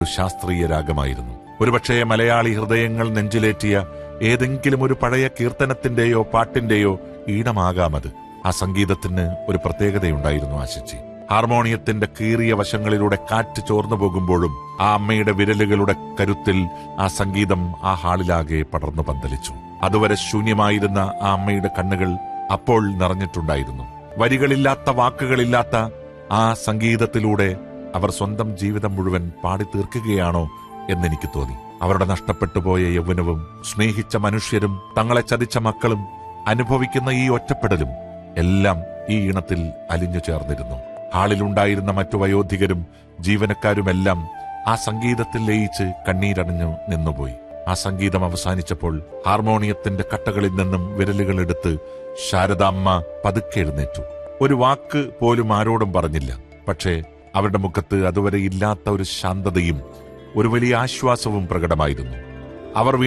ശാസ്ത്രീയ രാഗമായിരുന്നു ഒരുപക്ഷെ മലയാളി ഹൃദയങ്ങൾ നെഞ്ചിലേറ്റിയ ഏതെങ്കിലും ഒരു പഴയ കീർത്തനത്തിന്റെയോ പാട്ടിന്റെയോ ഈണമാകാമത് ആ സംഗീതത്തിന് ഒരു പ്രത്യേകതയുണ്ടായിരുന്നു ആശിച്ചി ഹാർമോണിയത്തിന്റെ കീറിയ വശങ്ങളിലൂടെ കാറ്റ് ചോർന്നു പോകുമ്പോഴും ആ അമ്മയുടെ വിരലുകളുടെ കരുത്തിൽ ആ സംഗീതം ആ ഹാളിലാകെ പടർന്നു പന്തലിച്ചു അതുവരെ ശൂന്യമായിരുന്ന ആ അമ്മയുടെ കണ്ണുകൾ അപ്പോൾ നിറഞ്ഞിട്ടുണ്ടായിരുന്നു വരികളില്ലാത്ത വാക്കുകളില്ലാത്ത ആ സംഗീതത്തിലൂടെ അവർ സ്വന്തം ജീവിതം മുഴുവൻ പാടി തീർക്കുകയാണോ എന്നെനിക്ക് തോന്നി അവരുടെ നഷ്ടപ്പെട്ടു പോയ യൗവനവും സ്നേഹിച്ച മനുഷ്യരും തങ്ങളെ ചതിച്ച മക്കളും അനുഭവിക്കുന്ന ഈ ഒറ്റപ്പെടലും എല്ലാം ഈ ഈണത്തിൽ അലിഞ്ഞു ചേർന്നിരുന്നു ഹാളിലുണ്ടായിരുന്ന മറ്റു വയോധികരും ജീവനക്കാരുമെല്ലാം ആ സംഗീതത്തിൽ ലയിച്ച് കണ്ണീരണിഞ്ഞു നിന്നുപോയി ആ സംഗീതം അവസാനിച്ചപ്പോൾ ഹാർമോണിയത്തിന്റെ കട്ടകളിൽ നിന്നും വിരലുകൾ എടുത്ത് ശാരദാമ്മ പതുക്കെ എഴുന്നേറ്റു ഒരു വാക്ക് പോലും ആരോടും പറഞ്ഞില്ല പക്ഷേ അവരുടെ മുഖത്ത് അതുവരെ ഇല്ലാത്ത ഒരു ശാന്തതയും ഒരു വലിയ ആശ്വാസവും പ്രകടമായിരുന്നു അവർ